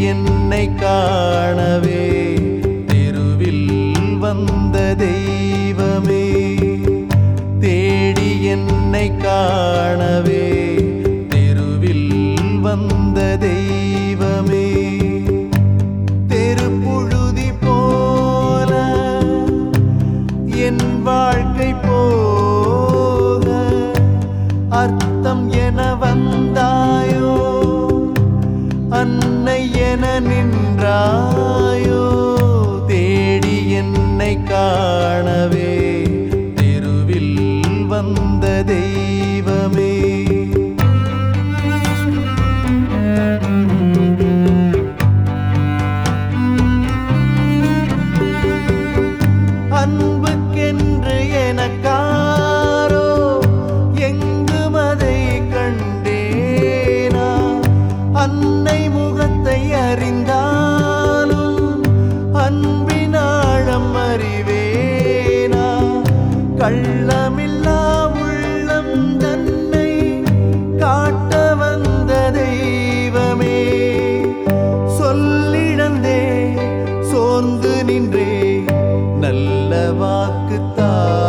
என்னை காணவே தெருவில் வந்த தெய்வமே தேடி என்னை காணவே தெருவில் வந்த தெய்வமே தெருப்புழுதி போல என் வாழ்க்கை போக அர்த்தம் என வந்தாயோ அன்னை என நின்றாயோ தேடி என்னை காணவே தெருவில் வந்த தெய்வமே அன்புக்கென்று எனக்காரோ எங்கும் அதை கண்டேனா அன்னை முகத்தை அறிந்தாலும் அன்பினாழம் அறிவேனா கள்ளமில்லா உள்ளம் தன்னை காட்ட வந்த தெய்வமே சொல்லிழந்தே சோர்ந்து நின்றே நல்ல வாக்கு